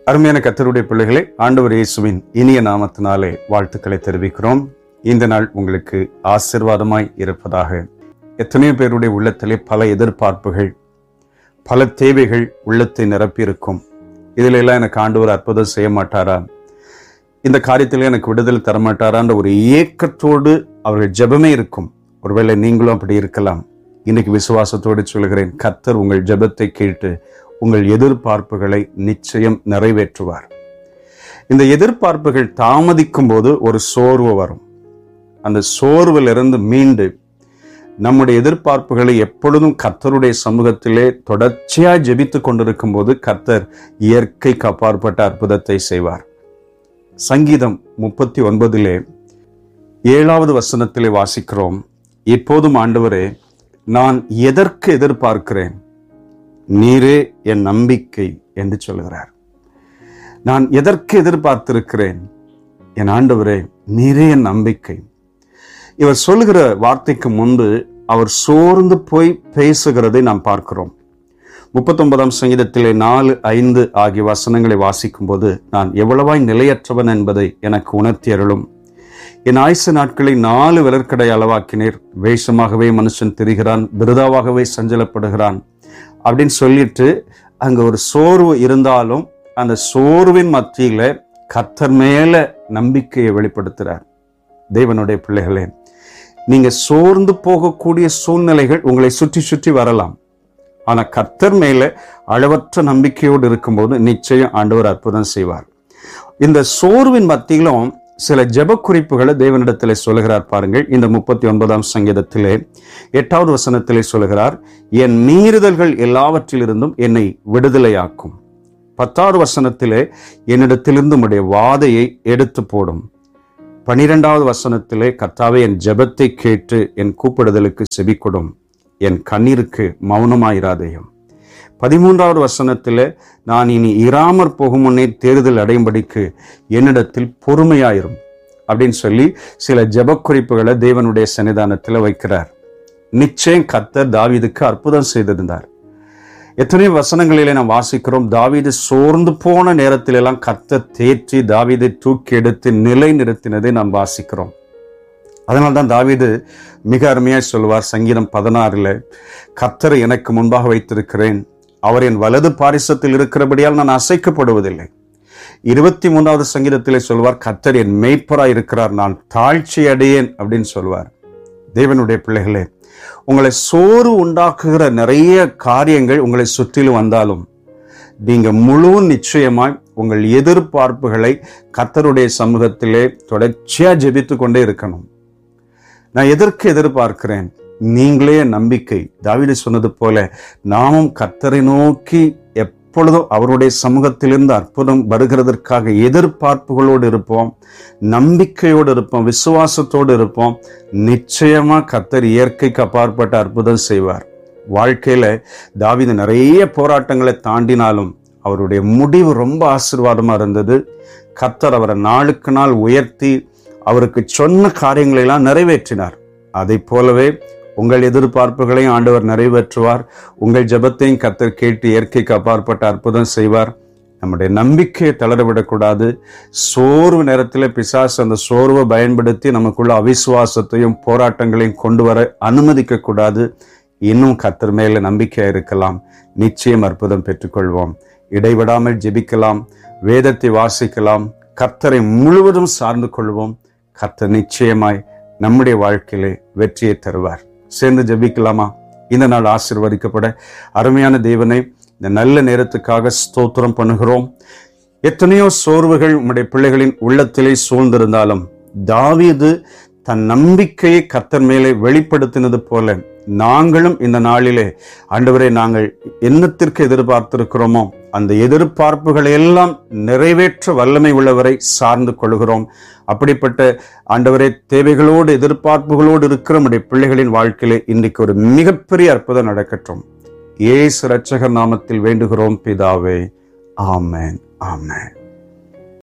அருமையான கத்தருடைய பிள்ளைகளே ஆண்டவர் இயேசுவின் இனிய நாமத்தினாலே வாழ்த்துக்களை தெரிவிக்கிறோம் இந்த நாள் உங்களுக்கு ஆசிர்வாதமாய் இருப்பதாக எத்தனையோ பேருடைய உள்ளத்திலே பல எதிர்பார்ப்புகள் பல தேவைகள் உள்ளத்தை நிரப்பியிருக்கும் இதில் எல்லாம் எனக்கு ஆண்டவர் அற்புதம் செய்ய மாட்டாரா இந்த காரியத்தில் எனக்கு விடுதலை தரமாட்டாரான்ற ஒரு ஏக்கத்தோடு அவர்கள் ஜெபமே இருக்கும் ஒருவேளை நீங்களும் அப்படி இருக்கலாம் இன்னைக்கு விசுவாசத்தோடு சொல்கிறேன் கர்த்தர் உங்கள் ஜெபத்தை கேட்டு உங்கள் எதிர்பார்ப்புகளை நிச்சயம் நிறைவேற்றுவார் இந்த எதிர்பார்ப்புகள் தாமதிக்கும் போது ஒரு சோர்வு வரும் அந்த சோர்விலிருந்து மீண்டு நம்முடைய எதிர்பார்ப்புகளை எப்பொழுதும் கர்த்தருடைய சமூகத்திலே தொடர்ச்சியாக ஜெபித்து கொண்டிருக்கும் போது கர்த்தர் இயற்கைக்கு அப்பாற்பட்ட அற்புதத்தை செய்வார் சங்கீதம் முப்பத்தி ஒன்பதிலே ஏழாவது வசனத்திலே வாசிக்கிறோம் இப்போதும் ஆண்டவரே நான் எதற்கு எதிர்பார்க்கிறேன் நீரே என் நம்பிக்கை என்று சொல்கிறார் நான் எதற்கு எதிர்பார்த்திருக்கிறேன் என் ஆண்டவரே நீரே என் நம்பிக்கை இவர் சொல்லுகிற வார்த்தைக்கு முன்பு அவர் சோர்ந்து போய் பேசுகிறதை நாம் பார்க்கிறோம் முப்பத்தொன்பதாம் சங்கீதத்திலே நாலு ஐந்து ஆகிய வசனங்களை வாசிக்கும் போது நான் எவ்வளவாய் நிலையற்றவன் என்பதை எனக்கு உணர்த்தி அருளும் என் ஆயுசு நாட்களை நாலு விலற்கடை அளவாக்கினீர் வேஷமாகவே மனுஷன் திரிகிறான் விருதாவாகவே சஞ்சலப்படுகிறான் அப்படின்னு சொல்லிட்டு அங்க ஒரு சோர்வு இருந்தாலும் அந்த சோர்வின் மத்தியில கர்த்தர் மேல நம்பிக்கையை வெளிப்படுத்துறார் தேவனுடைய பிள்ளைகளே நீங்க சோர்ந்து போகக்கூடிய சூழ்நிலைகள் உங்களை சுற்றி சுற்றி வரலாம் ஆனா கர்த்தர் மேல அளவற்ற நம்பிக்கையோடு இருக்கும்போது நிச்சயம் ஆண்டவர் அற்புதம் செய்வார் இந்த சோர்வின் மத்தியிலும் சில ஜெப குறிப்புகளை தேவனிடத்திலே சொல்லுகிறார் பாருங்கள் இந்த முப்பத்தி ஒன்பதாம் சங்கீதத்திலே எட்டாவது வசனத்திலே சொல்லுகிறார் என் மீறுதல்கள் எல்லாவற்றிலிருந்தும் என்னை விடுதலையாக்கும் பத்தாவது வசனத்திலே என்னிடத்திலிருந்து உடைய வாதையை எடுத்து போடும் பனிரெண்டாவது வசனத்திலே கர்த்தாவே என் ஜெபத்தை கேட்டு என் கூப்பிடுதலுக்கு செபிக்கொடும் என் கண்ணீருக்கு மௌனமாயிராதேயும் பதிமூன்றாவது வசனத்திலே நான் இனி இராமற் போகும் முன்னே தேர்தல் அடையும்படிக்கு என்னிடத்தில் பொறுமையாயிரும் அப்படின்னு சொல்லி சில ஜெப குறிப்புகளை தேவனுடைய சன்னிதானத்தில் வைக்கிறார் நிச்சயம் கர்த்தர் தாவீதுக்கு அற்புதம் செய்திருந்தார் எத்தனை வசனங்களிலே நாம் வாசிக்கிறோம் தாவீது சோர்ந்து போன நேரத்திலெல்லாம் கர்த்தர் தேற்றி தாவீதை தூக்கி எடுத்து நிலை நிறுத்தினதை நாம் வாசிக்கிறோம் அதனால்தான் தாவீது மிக அருமையாய் சொல்வார் சங்கீதம் பதினாறுல கர்த்தரை எனக்கு முன்பாக வைத்திருக்கிறேன் அவர் என் வலது பாரிசத்தில் இருக்கிறபடியால் நான் அசைக்கப்படுவதில்லை இருபத்தி மூன்றாவது சங்கீதத்திலே சொல்வார் கர்த்தர் என் மெய்ப்பராய் இருக்கிறார் நான் தாழ்ச்சி அடையேன் அப்படின்னு சொல்வார் தேவனுடைய பிள்ளைகளே உங்களை சோறு உண்டாக்குகிற நிறைய காரியங்கள் உங்களை சுற்றிலும் வந்தாலும் நீங்க முழு நிச்சயமாய் உங்கள் எதிர்பார்ப்புகளை கர்த்தருடைய சமூகத்திலே தொடர்ச்சியா ஜெபித்து கொண்டே இருக்கணும் நான் எதற்கு எதிர்பார்க்கிறேன் நீங்களே நம்பிக்கை தாவிடு சொன்னது போல நாமும் கர்த்தரை நோக்கி எப்பொழுதும் அவருடைய சமூகத்திலிருந்து அற்புதம் வருகிறதற்காக எதிர்பார்ப்புகளோடு இருப்போம் நம்பிக்கையோடு இருப்போம் விசுவாசத்தோடு இருப்போம் நிச்சயமா கர்த்தர் இயற்கைக்கு அப்பாற்பட்ட அற்புதம் செய்வார் வாழ்க்கையில தாவிது நிறைய போராட்டங்களை தாண்டினாலும் அவருடைய முடிவு ரொம்ப ஆசீர்வாதமா இருந்தது கர்த்தர் அவரை நாளுக்கு நாள் உயர்த்தி அவருக்கு சொன்ன காரியங்களை எல்லாம் நிறைவேற்றினார் அதை போலவே உங்கள் எதிர்பார்ப்புகளையும் ஆண்டவர் நிறைவேற்றுவார் உங்கள் ஜெபத்தையும் கர்த்தர் கேட்டு இயற்கைக்கு அப்பாற்பட்ட அற்புதம் செய்வார் நம்முடைய நம்பிக்கையை தளரவிடக்கூடாது சோர்வு நேரத்தில் பிசாசு அந்த சோர்வை பயன்படுத்தி நமக்குள்ள அவிசுவாசத்தையும் போராட்டங்களையும் கொண்டு வர அனுமதிக்க கூடாது இன்னும் கர்த்தர் மேல நம்பிக்கையா இருக்கலாம் நிச்சயம் அற்புதம் பெற்றுக்கொள்வோம் இடைவிடாமல் ஜெபிக்கலாம் வேதத்தை வாசிக்கலாம் கர்த்தரை முழுவதும் சார்ந்து கொள்வோம் கர்த்தர் நிச்சயமாய் நம்முடைய வாழ்க்கையிலே வெற்றியை தருவார் சேர்ந்து ஜெபிக்கலாமா இந்த நாள் ஆசிர்வதிக்கப்பட அருமையான தேவனை இந்த நல்ல நேரத்துக்காக ஸ்தோத்திரம் பண்ணுகிறோம் எத்தனையோ சோர்வுகள் உம்முடைய பிள்ளைகளின் உள்ளத்திலே சூழ்ந்திருந்தாலும் தாவீது தன் நம்பிக்கையை கர்த்தர் மேலே வெளிப்படுத்தினது போல நாங்களும் இந்த நாளிலே ஆண்டவரை நாங்கள் என்னத்திற்கு எதிர்பார்த்திருக்கிறோமோ அந்த எதிர்பார்ப்புகளை எல்லாம் நிறைவேற்ற வல்லமை உள்ளவரை சார்ந்து கொள்கிறோம் அப்படிப்பட்ட ஆண்டவரே தேவைகளோடு எதிர்பார்ப்புகளோடு இருக்கிற நம்முடைய பிள்ளைகளின் வாழ்க்கையிலே இன்றைக்கு ஒரு மிகப்பெரிய அற்புதம் நடக்கட்டும் ஏசு ரட்சகர் நாமத்தில் வேண்டுகிறோம் பிதாவே ஆமென் ஆமென்